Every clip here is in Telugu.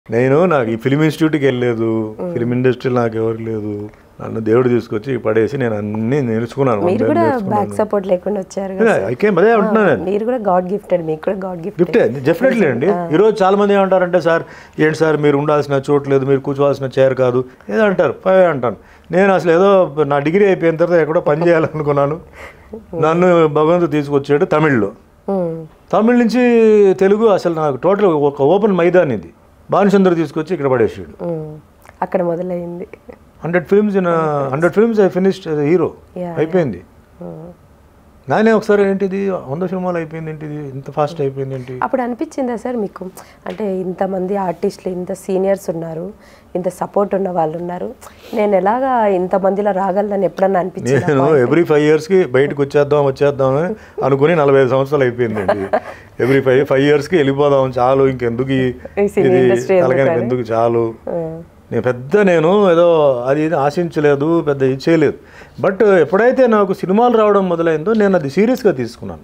నేను నాకు ఈ ఫిలిం ఇన్స్టిట్యూట్కి వెళ్ళలేదు ఫిలిం ఇండస్ట్రీ నాకు ఎవరు లేదు నన్ను దేవుడు తీసుకొచ్చి పడేసి నేను అన్ని నేర్చుకున్నాను మీరు కూడా బ్యాక్ సపోర్ట్ లేకుండా వచ్చారు కదా సార్. ఐకేం అదే అంటున్నాను నేను మీరు కూడా గాడ్ గిఫ్టెడ్ మీకు కూడా గాడ్ గిఫ్ట్ గిఫ్టే డెఫినెట్లీ అండి ఈరోజు చాలా మంది ఏమంటారంటే సార్ ఏంటి సార్ మీరు ఉండాల్సిన చోటు లేదు మీరు కూర్చోవాల్సిన చైర్ కాదు ఏదో అంటారు పై అంటాను నేను అసలు ఏదో నా డిగ్రీ అయిపోయిన తర్వాత ఎక్కడో పని చేయాలనుకున్నాను నన్ను భగవంతుడు తీసుకొచ్చాడు తమిళ్లో తమిళ్ నుంచి తెలుగు అసలు నాకు టోటల్ ఒక ఓపెన్ మైదాన్ ఇది భానుచంద్ర తీసుకొచ్చి ఇక్కడ పడేసాడు అక్కడ మొదలైంది hundred films in hundred films I finished hero Yeah, అయిపోయింది నానే ఒకసారి ఏంటిది వంద సినిమాలు అయిపోయింది ఏంటిది ఇంత ఫాస్ట్ అయిపోయింది ఏంటి అప్పుడు అనిపించిందా సార్ మీకు అంటే ఇంతమంది ఆర్టిస్టులు ఇంత సీనియర్స్ ఉన్నారు ఇంత సపోర్ట్ ఉన్న వాళ్ళు ఉన్నారు నేను ఎలాగా ఇంతమందిలో రాగలనని ఎప్పుడన్నా అనిపించింది నేను ఎవ్రీ ఫైవ్ ఇయర్స్కి బయటకు వచ్చేద్దాం వచ్చేద్దాం అని అనుకుని నలభై ఐదు సంవత్సరాలు అయిపోయిందండి ఎవ్రీ ఫైవ్ ఫైవ్ ఇయర్స్కి వెళ్ళిపోదాం చాలు ఇంకెందుకు ఈ- ఈ సినీ ఇది industry తలకాయ ఎందుకని? ఎందుకు చాలు నేను పెద్ద నేను ఏదో అది ఇది ఆశించలేదు పెద్ద ఇది చేయలేదు బట్ ఎప్పుడైతే నాకు సినిమాలు రావడం మొదలైందో నేను అది సీరియస్గా తీసుకున్నాను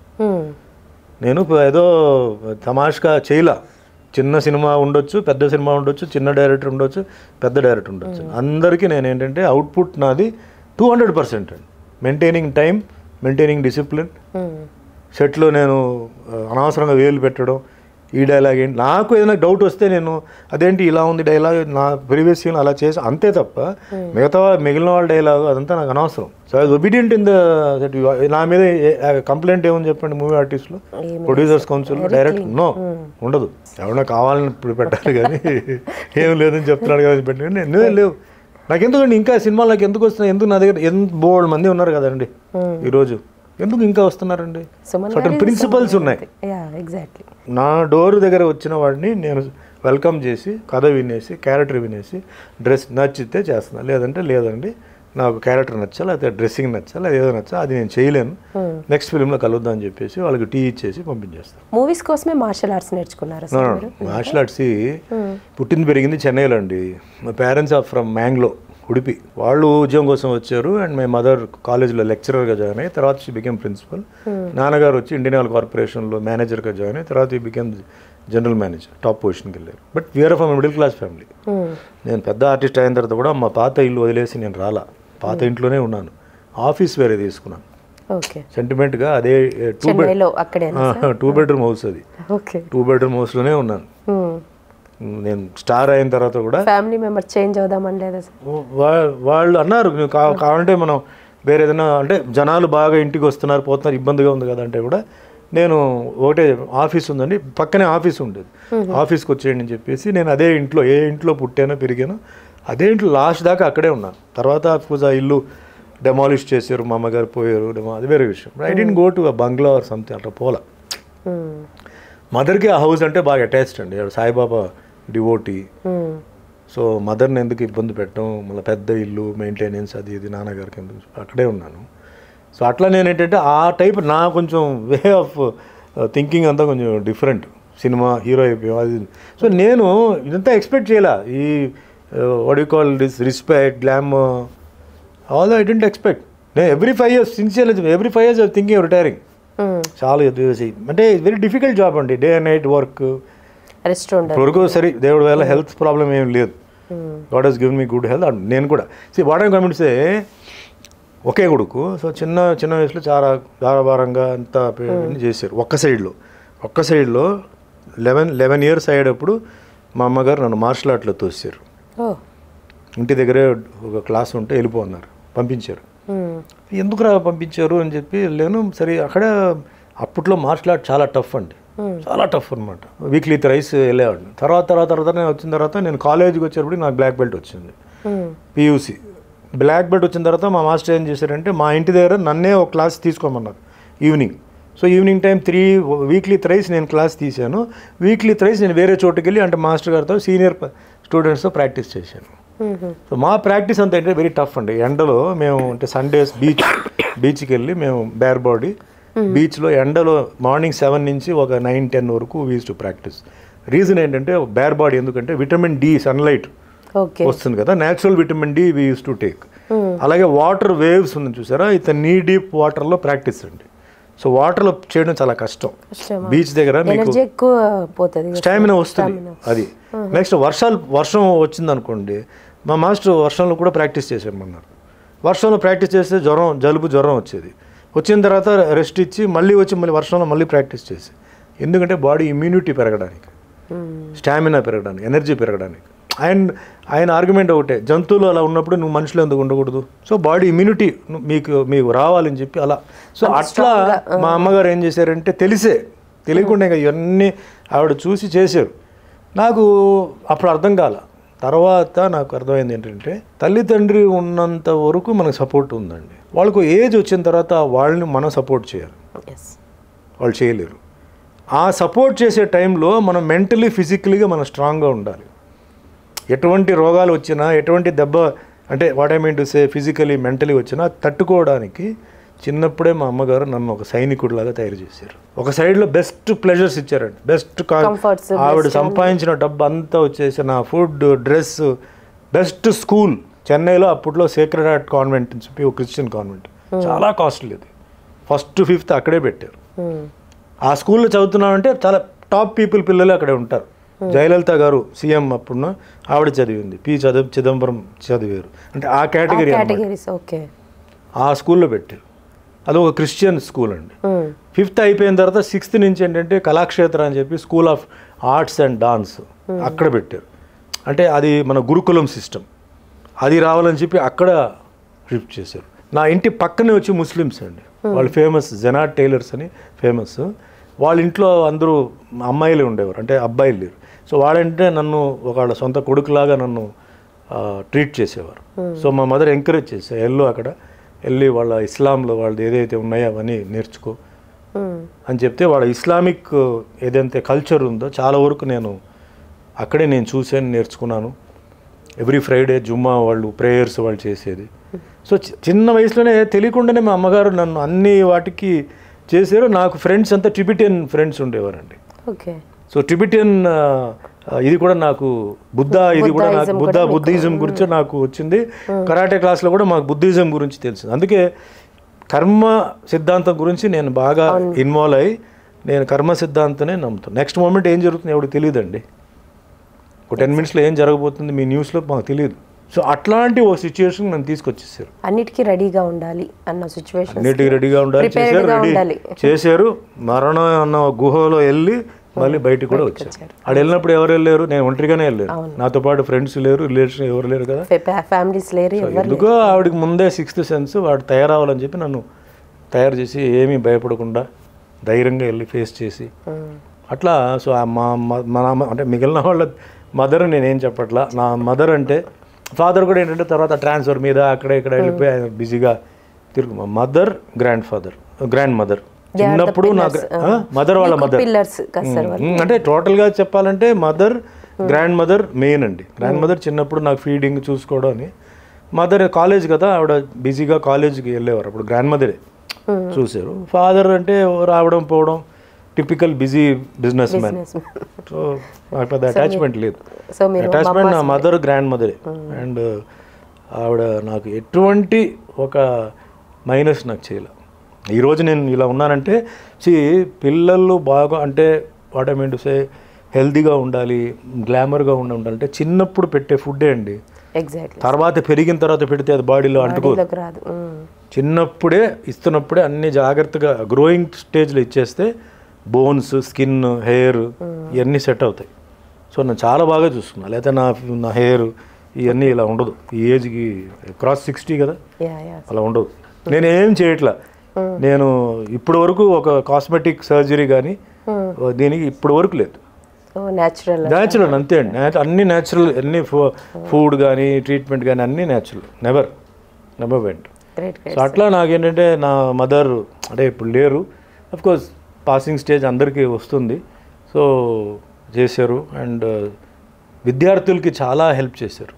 నేను ప- ఏదో తమాష్గా చేయలా చిన్న సినిమా ఉండొచ్చు పెద్ద సినిమా ఉండొచ్చు చిన్న డైరెక్టర్ ఉండొచ్చు పెద్ద డైరెక్టర్ ఉండొచ్చు అందరికీ నేను ఏంటంటే అవుట్పుట్ నాది టూ హండ్రెడ్ పర్సెంట్ అండి మెయింటైనింగ్ టైం మెయింటైనింగ్ డిసిప్లిన్ సెట్లో నేను ఆ, అనవసరంగా వేలు పెట్టడం ఈ డైలాగ్ ఏంటి నాకు ఏదైనా డౌట్ వస్తే నేను అదేంటి ఇలా ఉంది డైలాగ్ నా ప్రీవియస్ సీన్ అలా చేసి అంతే తప్ప మిగతా వా- మిగిలిన వాళ్ళ డైలాగ్ అదంతా నాకు అనవసరం so I obedient in the నా మీద కంప్లైంట్ ఏముంది చెప్పండి మూవీ ఆర్టిస్ట్లో ప్రొడ్యూసర్స్ కౌన్సిల్ డైరెక్ట్ నో ఉండదు ఎవరైనా కావాలని ఇప్పుడు పెట్టాలి కానీ ఏం లేదని చెప్తున్నాడు కదా అని పెట్టి నేను లేవు నాకు ఎందుకండి ఇంకా సినిమాలు నాకు ఎందుకు వస్తున్నాయి ఎందుకు నా దగ్గర ఎంత బోల్డ్ మంది ఉన్నారు కదండి ఈరోజు ఎందుకు ఇంకా వస్తున్నారండి సుమన్ సర్టన్ ప్రిన్సిపల్స్ ఉన్నాయి యా ఎగ్జాక్ట్లీ నా డోర్ దగ్గర వచ్చిన వాడిని నేను వెల్కమ్ చేసి కథ వినేసి క్యారెక్టర్ వినేసి డ్రెస్ నచ్చితే చేస్తున్నాను లేదంటే లేదండి నాకు క్యారెక్టర్ నచ్చాలి లేకపోతే డ్రెస్సింగ్ నచ్చాలి అది ఏదో నచ్చాలి అది నేను చేయలేను నెక్స్ట్ ఫిల్మ్లో కలుద్దాం అని చెప్పేసి వాళ్ళకి టీ ఇచ్చేసి పంపించేస్తాను మూవీస్ కోసమే మార్షల్ ఆర్ట్స్ నేర్చుకున్నారా సార్ మీరు మార్షల్ ఆర్ట్స్ పుట్టింది పెరిగింది చెన్నైలో అండి మా parents are from Mangalore Udupi వాళ్ళు ఉద్యోగం కోసం వచ్చారు అండ్ మై మదర్ కాలేజ్లో లెక్చరర్గా జాయిన్ అయ్యి తర్వాత షీ బికెమ్ ప్రిన్సిపల్ నాన్నగారు వచ్చి ఇండియన్ ఆయిల్ కార్పొరేషన్లో మేనేజర్గా జాయిన్ అయ్యి తర్వాత ఈ బికెమ్ జనరల్ మేనేజర్ టాప్ పొజిషన్కి వెళ్ళారు but we are from middle class family నేను పెద్ద ఆర్టిస్ట్ అయిన తర్వాత కూడా మా పాత ఇల్లు వదిలేసి నేను రాలా పాత ఇంట్లోనే ఉన్నాను ఆఫీస్ వేరే తీసుకున్నాను ఓకే సెంటిమెంట్గా అదే టూ బెడ్ చెన్నైలో అక్కడేనా టూ బెడ్రూమ్ హౌస్ అది ఓకే టూ బెడ్రూమ్ హౌస్లోనే ఉన్నాను నేను స్టార్ అయిన తర్వాత కూడా ఫ్యామిలీ మెంబర్ చేంజ్ అవుదామని లేదా సార్ వా- వాళ్ళు అన్నారు "నువ్వు కా కావాలంటే మనం వేరే ఏదైనా అంటే జనాలు బాగా ఇంటికి వస్తున్నారు పోతున్నారు ఇబ్బందిగా ఉంది కదా అంటే కూడా నేను ఒకటే ఆఫీస్ ఉందండి పక్కనే ఆఫీస్ ఉండేది ఆఫీస్కి వచ్చేయండి అని చెప్పేసి నేను అదే ఇంట్లో ఏ ఇంట్లో పుట్టానో పెరిగానో అదే ఇంట్లో లాస్ట్ దాకా అక్కడే ఉన్నాను తర్వాత అఫ్కోర్స్ ఆ ఇల్లు డెమాలిష్ చేశారు మా అమ్మగారు పోయారు డెమో అది వేరే విషయం I didn't go to Bangla or something అట్లా పోలా మదర్కి ఆ హౌస్ అంటే బాగా అటాచ్డ్ అండి ఆవిడ సాయిబాబా డివోటీ సో మదర్ని ఎందుకు ఇబ్బంది పెట్టడం మళ్ళీ పెద్ద ఇల్లు మెయింటెనెన్స్ అది ఇది నాన్నగారికి ఎందుకు అక్కడే ఉన్నాను సో అట్లా నేను ఏంటంటే ఆ టైప్ నా కొంచెం వే ఆఫ్ థింకింగ్ అంతా కొంచెం డిఫరెంట్ సినిమా హీరో అయిపోయాం అది ఇది. సో నేను ఇదంతా ఎక్స్పెక్ట్ చేయాల ఈ what you call this respect glam all I didn't expect నేను every five years sincere every five years thinking retiring చాలా ఎదురు చేసి అంటే వెరీ డిఫికల్ట్ జాబ్ అండి day and night work rest ఉండదు ఇప్పటివరకు సరే దేవుడి వల్ల హెల్త్ ప్రాబ్లం ఏం లేదు God he's given me good health and నేను కూడా see what I'm commit say ఒకే కొడుకు సో చిన్న చిన్న వయసులో చాలా దారభారంగా అంతా పె- చేశారు ఒక్క సైడ్లో ఒక్క సైడ్లో లెవెన్ లెవెన్ ఇయర్స్ అయ్యేటప్పుడు మా అమ్మగారు నన్ను మార్షల్ ఆర్ట్లో తోసారు ఓ ఇంటి దగ్గరే ఒక క్లాస్ ఉంటే వెళ్ళిపో అన్నారు పంపించారు ఎందుకురా పంపించారు అని చెప్పి వెళ్ళాను సరే అక్కడ అప్పట్లో మార్షల్ ఆర్ట్ చాలా టఫ్ అండి చాలా టఫ్ అనమాట వీక్లీ థరైస్ వెళ్ళేవాడిని తర్వాత తర్వాత తర్వాత నేను వచ్చిన తర్వాత నేను కాలేజీకి వచ్చేటప్పుడు నాకు బ్లాక్ బెల్ట్ వచ్చింది పియూసి బ్లాక్ బెల్ట్ వచ్చిన తర్వాత మా మాస్టర్ ఏం చేశారంటే మా ఇంటి దగ్గర నన్నే ఒక క్లాస్ తీసుకోమన్నారు evening so evening time three weekly thrice నేను క్లాస్ తీశాను వీక్లీ థరైస్ నేను వేరే చోటుకి వెళ్ళి అంటే మాస్టర్ గారితో సీనియర్ స్టూడెంట్స్తో ప్రాక్టీస్ చేశాను సో మా ప్రాక్టీస్ అంతా ఏంటంటే వెరీ టఫ్ అండి ఎండలో మేము అంటే సండేస్ బీచ్ బీచ్కి వెళ్ళి మేము బేర్ బాడీ బీచ్లో ఎండలో మార్నింగ్ సెవెన్ నుంచి ఒక నైన్ టెన్ వరకు వీస్ టు ప్రాక్టీస్ రీజన్ ఏంటంటే బేర్ బాడీ ఎందుకంటే విటమిన్ డి సన్లైట్ ఓకే వస్తుంది కదా natural vitamin D we use to take అలాగే వాటర్ వేవ్స్ ఉంది చూసారా ఇతను నీ డీప్ వాటర్లో ప్రాక్టీస్ అండి సో వాటర్లో చేయడం చాలా కష్టం కష్టమా? బీచ్ దగ్గర మీకు ఎనర్జీ ఎక్కువ పోతుంది కదా. స్టామినా వస్తుంది అది నెక్స్ట్ వర్షాలు వర్షం వచ్చింది అనుకోండి మా మాస్టర్ వర్షంలో కూడా ప్రాక్టీస్ చేసేయమన్నారు వర్షంలో ప్రాక్టీస్ చేస్తే జ్వరం జలుబు జ్వరం వచ్చేది వచ్చిన తర్వాత రెస్ట్ ఇచ్చి మళ్ళీ వచ్చి మళ్ళీ వర్షంలో మళ్ళీ ప్రాక్టీస్ చేసి ఎందుకంటే బాడీ ఇమ్యూనిటీ పెరగడానికి మ్మ్. స్టామినా పెరగడానికి ఎనర్జీ పెరగడానికి ఆయన ఆయన ఆర్గ్యుమెంట్ ఒకటే జంతువులు అలా ఉన్నప్పుడు నువ్వు మనుషులు ఎందుకు ఉండకూడదు సో బాడీ ఇమ్యూనిటీ మీకు మీకు రావాలని చెప్పి అలా సో అట్లా మా అమ్మగారు ఏం చేశారంటే తెలిసే తెలియకుండా ఇంకా ఇవన్నీ ఆవిడ చూసి చేశారు నాకు అప్పుడు అర్థం కాల తర్వాత నాకు అర్థమైంది ఏంటంటే తల్లి తండ్రి ఉన్నంత వరకు మనకు సపోర్ట్ ఉందండి వాళ్ళకు ఏజ్ వచ్చిన తర్వాత వాళ్ళని మనం సపోర్ట్ చేయాలి Yes. వాళ్ళు చేయలేరు ఆ సపోర్ట్ చేసే టైంలో మనం మెంటలీ ఫిజికలీగా మనం స్ట్రాంగ్గా ఉండాలి ఎటువంటి రోగాలు వచ్చినా ఎటువంటి దెబ్బ అంటే what I mean to say physically mentally వచ్చినా తట్టుకోవడానికి చిన్నప్పుడే మా అమ్మగారు నన్ను ఒక సైనికుడిలాగా తయారు చేశారు ఒక సైడ్లో బెస్ట్ ప్లెజర్స్ ఇచ్చారండి బెస్ట్ Comforts, ఆవిడ సంపాదించిన డబ్బు అంతా వచ్చేసి నా ఫుడ్ డ్రెస్ బెస్ట్ స్కూల్ చెన్నైలో అప్పట్లో సేక్రెడ్ హార్ట్ కాన్వెంట్ అని చెప్పి ఒక క్రిస్టియన్ కాన్వెంట్ చాలా కాస్ట్లీ అది ఫస్ట్ ఫిఫ్త్ అక్కడే పెట్టారు మ్మ్. ఆ స్కూల్లో చదువుతున్నామంటే చాలా టాప్ పీపుల్ పిల్లలు అక్కడే ఉంటారు జయలలిత గారు సీఎం అప్పుడు ఆవిడ చదివింది పి చదువు చిదంబరం చదివారు అంటే ఆ కేటగిరీ అన్నమాట. కేటగిరీస్ ఓకే ఆ స్కూల్లో పెట్టారు అది ఒక క్రిస్టియన్ స్కూల్ అండి మ్మ్. ఫిఫ్త్ అయిపోయిన తర్వాత సిక్స్త్ నుంచి ఏంటంటే కళాక్షేత్ర అని చెప్పి school of arts and dance అక్కడ పెట్టారు అంటే అది మన గురుకులం సిస్టమ్ అది రావాలని చెప్పి అక్కడ షిఫ్ట్ చేశారు నా ఇంటి పక్కనే వచ్చి ముస్లిమ్స్ అండి వాళ్ళు ఫేమస్ జెనాట్ టైలర్స్ అని ఫేమస్ వాళ్ళ ఇంట్లో అందరూ అమ్మాయిలే ఉండేవారు అంటే అబ్బాయిలు లేరు సో వాళ్ళంటే నన్ను ఒక వాళ్ళ సొంత కొడుకులాగా నన్ను ట్రీట్ చేసేవారు సో మా మదర్ ఎంకరేజ్ చేశారు వెళ్ళు అక్కడ వెళ్ళి వాళ్ళ ఇస్లాంలో వాళ్ళది ఏదైతే ఉన్నాయో అవన్నీ నేర్చుకో మ్మ్. అని చెప్తే వాళ్ళ ఇస్లామిక్ ఏదైతే కల్చర్ ఉందో చాలా వరకు నేను అక్కడే నేను చూసాను నేర్చుకున్నాను ఎవ్రీ ఫ్రైడే జుమ్మా వాళ్ళు ప్రేయర్స్ వాళ్ళు చేసేది సో చి- చిన్న వయసులోనే తెలియకుండానే మా అమ్మగారు నన్ను అన్ని వాటికి చేశారు నాకు ఫ్రెండ్స్ అంతా టిబిటియన్ ఫ్రెండ్స్ ఉండేవారండి ఓకే సో టిబిటియన్ ఆ, ఆ, ఇది కూడా నాకు బుద్ధ ఇది కూడా నాకు బుద్ధాయిజం బుద్ధ బుద్ధిజం గురించి నాకు వచ్చింది కరాటే క్లాస్లో కూడా మాకు బుద్ధిజం గురించి తెలిసింది అందుకే కర్మ సిద్ధాంతం గురించి నేను బాగా ఇన్వాల్వ్ అయ్యి నేను కర్మ సిద్ధాంతనే నమ్ముతాను నెక్స్ట్ మూమెంట్ ఏం జరుగుతుంది ఎవరికి తెలియదండి ఒక టెన్ మినిట్స్లో ఏం జరగబోతుంది మీ న్యూస్లో మాకు తెలియదు సో అట్లాంటి ఒక సిచ్యువేషన్ నన్ను తీసుకొచ్చేసారు అన్నిటికీ రెడీగా ఉండాలి అన్న సిచ్యువేషన్ అన్నిటికీ రెడీగా ఉండాలి Prepared చేశారు గా రెడీ ఉండాలి. చేశారు మరణం అన్న గుహలో వెళ్ళి మళ్ళీ బయటికి కూడా వచ్చారు ఆడ వెళ్ళినప్పుడు ఎవరు వెళ్ళారు నేను ఒంటరిగానే వెళ్ళాను నాతో పాటు ఫ్రెండ్స్ లేరు రిలేషన్ ఎవరు లేరు కదా ఫ్యామిలీస్ లేరు ఎవరు ఎందుకో ఆవిడకి ముందే సిక్స్త్ సెన్స్ వాడు తయారవ్వాలని చెప్పి నన్ను తయారు చేసి ఏమీ భయపడకుండా ధైర్యంగా వెళ్ళి ఫేస్ చేసి మ్మ్. అట్లా సో ఆ మా మా- మా నాన్న అంటే మిగిలిన వాళ్ళ మదర్ నేనేం చెప్పట్లా నా మదర్ అంటే ఫాదర్ కూడా ఏంటంటే తర్వాత ట్రాన్స్ఫర్ మీద అక్కడ ఇక్కడ వెళ్ళిపోయి ఆయన బిజీగా తిరుగు మా mother grand father grand mother చిన్నప్పుడు నా మదర్ వాళ్ళ మదర్ పిల్లర్స్ కదా సార్ మ్మ్. అంటే టోటల్గా చెప్పాలంటే మదర్ గ్రాండ్ మదర్ మెయిన్ అండి గ్రాండ్ మదర్ చిన్నప్పుడు నాకు ఫీడింగ్ చూసుకోవడం అని మదర్ కాలేజ్ కదా ఆవిడ బిజీగా కాలేజ్కి వెళ్ళేవారు అప్పుడు గ్రాండ్ మదరే చూశారు ఫాదర్ అంటే రావడం పోవడం typical busy business man so నాకు పెద్ద అటాచ్మెంట్ లేదు సో మీరు అటాచ్మెంట్ నా మదర్ గ్రాండ్ మదరే అండ్ ఆవిడ నాకు ఎటువంటి ఒక మైనస్ నాకు చేయలే ఈరోజు నేను ఇలా ఉన్నానంటే సి పిల్లలు బాగా అంటే what I mean to say హెల్తీగా ఉండాలి గ్లామర్గా ఉండి ఉండాలంటే చిన్నప్పుడు పెట్టే ఫుడ్డే అండి ఎగ్జాక్ట్లీ తర్వాత పెరిగిన తర్వాత పెడితే అది బాడీలో అంటుకోదు బాడీలోకి రాదు మ్మ్. చిన్నప్పుడే ఇస్తున్నప్పుడే అన్ని జాగ్రత్తగా గ్రోయింగ్ స్టేజ్లో ఇచ్చేస్తే బోన్స్ స్కిన్ హెయిర్ ఇవన్నీ సెట్ అవుతాయి సో నేను చాలా బాగా చూసుకున్నా లేకపోతే నా నా హెయిర్ ఇవన్నీ ఇలా ఉండదు ఈ ఏజ్కి క్రాస్ సిక్స్టీ కదా యా యా అలా ఉండదు నేను ఏం చేయట్లా నేను ఇప్పటి వరకు ఒక కాస్మెటిక్ సర్జరీ కానీ దీనికి ఇప్పటి వరకు లేదు సో న్యాచురల్ న్యాచురల్ అంతే అండి Nat- అన్ని న్యాచురల్ అన్ని ఫుడ్ కానీ ట్రీట్మెంట్ కానీ అన్నీ natural never never went great so అట్లా నాకేంటంటే నా మదర్ అంటే ఇప్పుడు లేరు అఫ్ కోర్స్ పాసింగ్ స్టేజ్ అందరికీ వస్తుంది సో చేశారు అండ్ విద్యార్థులకి చాలా హెల్ప్ చేశారు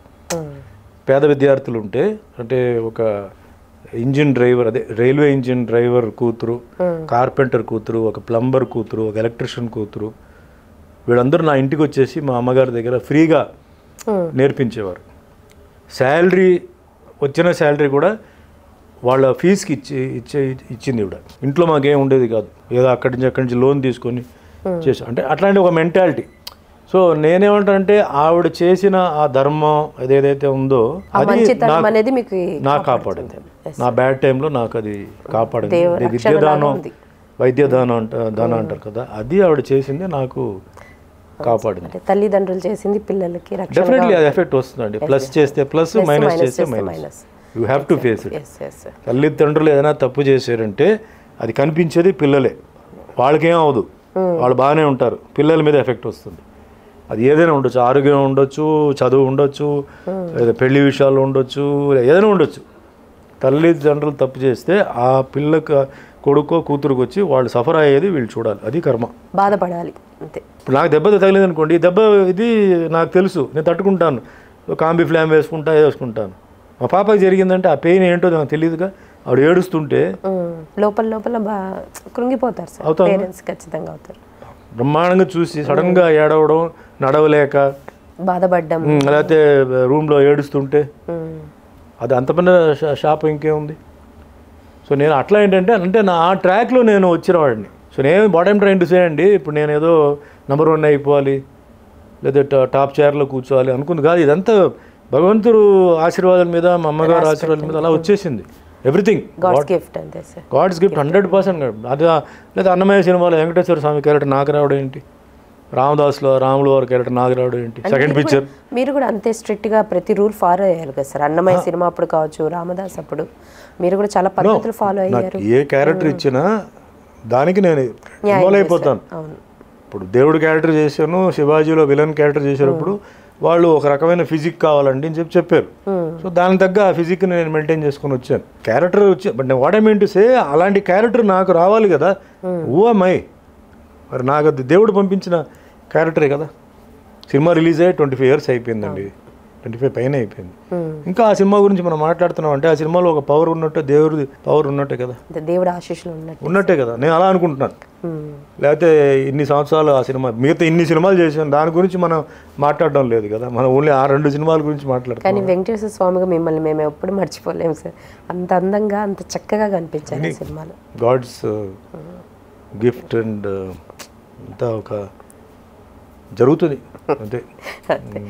పేద విద్యార్థులు ఉంటే అంటే ఒక ఇంజిన్ డ్రైవర్ అదే రైల్వే ఇంజిన్ డ్రైవర్ కూతురు కార్పెంటర్ కూతురు ఒక ప్లంబర్ కూతురు ఒక ఎలక్ట్రిషియన్ కూతురు వీళ్ళందరూ నా ఇంటికి వచ్చేసి మా అమ్మగారి దగ్గర ఫ్రీగా నేర్పించేవారు శాలరీ వచ్చిన శాలరీ కూడా వాళ్ళ ఫీజుకి ఇచ్చి ఇచ్చే ఇచ్చింది ఇవిడ ఇంట్లో మాకేం ఉండేది కాదు ఏదో అక్కడి నుంచి అక్కడి నుంచి లోన్ తీసుకొని చేసి అంటే అట్లాంటి ఒక మెంటాలిటీ సో నేనేమంటానంటే ఆవిడ చేసిన ఆ ధర్మం అదేదైతే ఉందో ఆ అది మంచితనం నాకు- అనేది మీకు నాకు కాపాడింది నా బ్యాడ్ టైంలో నాకు అది కాపాడింది దేవ ఇది రక్షణలాగా విద్యాదానం ఉంది. వైద్యదానం అంట దానం అంటారు కదా అది ఆవిడ చేసింది నాకు కాపాడింది అంటే తల్లిదండ్రులు చేసింది పిల్లలకి రక్షణ డెఫినెట్లీ అది ఎఫెక్ట్ వస్తుందండి ప్లస్ చేస్తే ప్లస్ మైనస్ minus చేస్తే చేస్తే minus minus. You have to face it yes yes తల్లిదండ్రులు ఏదైనా తప్పు చేశారంటే అది కనిపించేది పిల్లలే వాళ్ళకేం అవదు వాళ్ళు బాగానే ఉంటారు పిల్లల మీద ఎఫెక్ట్ వస్తుంది అది ఏదైనా ఉండొచ్చు ఆరోగ్యం ఉండొచ్చు చదువు ఉండొచ్చు లేదా పెళ్లి విషయాలు ఉండొచ్చు ఏదైనా ఉండొచ్చు తల్లిదండ్రులు తప్పు చేస్తే ఆ పిల్లకి కొడుకో కూతురుకు వచ్చి వాళ్ళు సఫర్ అయ్యేది వీళ్ళు చూడాలి అది కర్మ బాధపడాలి అంతే ఇప్పుడు నాకు దెబ్బ తగిలింది అనుకోండి ఈ దెబ్బ ఇది నాకు తెలుసు నేను తట్టుకుంటాను కాంబి ఫ్లామ్ వేసుకుంటా వేసుకుంటాను మా పాపకి జరిగిందంటే ఆ పెయిన్ ఏంటో నాకు తెలియదుగా ఆవిడ ఏడుస్తుంటే ఉమ్, లోపల లోపల బా కృంగిపోతారు సార్ అవుతాము. పేరెంట్స్ ఖచ్చితంగా అవుతారు బ్రహ్మాండంగా చూసి సడన్గా ఏడవడం నడవలేక బాధపడ్డం ఉమ్, లేకపోతే రూమ్లో ఏడుస్తుంటే ఉమ్, అది అంతమంది షాప్ ఇంకేముంది సో నేను అట్లా ఏంటంటే అంటే నా ఆ ట్రాక్లో నేను వచ్చిన వాడిని సో నేను బాటమ్ ట్రైన్ టు సే అండి ఇప్పుడు నేను ఏదో నెంబర్ వన్ అయిపోవాలి లేదా టా- టాప్ చైర్లో కూర్చోవాలి అనుకుంది కాదు ఇదంతా భగవంతుడు ఆశీర్వాదం మీద మా అమ్మగారు ఆశీర్వాదం మీద అలా వచ్చేసింది ఎవ్రీథింగ్ గాడ్స్ గిఫ్ట్ అంతే sir God's gift hundred percent అది లేదా అన్నమయ్య సినిమాలో వెంకటేశ్వర స్వామి క్యారెక్టర్ నాకు రావడం ఏంటి రామదాస్లో రాములు వారి క్యారెక్టర్ నాకు రావడం ఏంటి సెకండ్ పిక్చర్ మీరు కూడా అంతే స్ట్రిక్ట్ గా ప్రతి రూల్ ఫాలో అయ్యారు కదా సార్ అన్నమయ్య సినిమా అప్పుడు కావచ్చు రామదాస్ అప్పుడు మీరు కూడా చాలా పద్ధతులు ఫాలో అయ్యారు నాకు ఏ క్యారెక్టర్ ఇచ్చినా దానికి నేను ఇన్వాల్వ్ అయిపోతాను అవును ఇప్పుడు దేవుడు క్యారెక్టర్ చేశాను శివాజీలో విలన్ క్యారెక్టర్ చేసేటప్పుడు వాళ్ళు ఒక రకమైన ఫిజిక్ కావాలండి అని చెప్పి చెప్పారు సో దానికి తగ్గ ఆ ఫిజిక్ నేను మెయింటైన్ చేసుకొని వచ్చాను క్యారెక్టర్ వచ్చి బట్ నేను what I mean to say అలాంటి క్యారెక్టర్ నాకు రావాలి కదా ఊ మై మరి నాకు అది దేవుడు పంపించిన క్యారెక్టరే కదా సినిమా రిలీజ్ అయ్యి ట్వంటీ ఫైవ్ ఇయర్స్ అయిపోయిందండి ట్వంటీ ఫైవ్ పైన అయిపోయింది ఇంకా ఆ సినిమా గురించి మనం మాట్లాడుతున్నాం అంటే ఆ సినిమాలో ఒక పవర్ ఉన్నట్టే దేవుడి పవర్ ఉన్నట్టే కదా అంతే దేవుడు ఆశీస్సులు ఉన్నట్టు ఉన్నట్టే కదా నేను అలా అనుకుంటున్నాను ఉమ్, లేకపోతే ఇన్ని సంవత్సరాలు ఆ సినిమా మిగతా ఇన్ని సినిమాలు చేసాను దాని గురించి మనం మాట్లాడడం లేదు కదా మనం ఓన్లీ ఆ రెండు సినిమాల గురించి మాట్లాడతాం కానీ వెంకటేశ్వర స్వామిగా మిమ్మల్ని మేము ఎప్పుడు మర్చిపోలేము సార్ అంత అందంగా అంత చక్కగా కనిపించారు ఆ సినిమాలో గాడ్స్ గిఫ్ట్ అండ్ అంతా ఒక జరుగుతుంది అంతే అంతే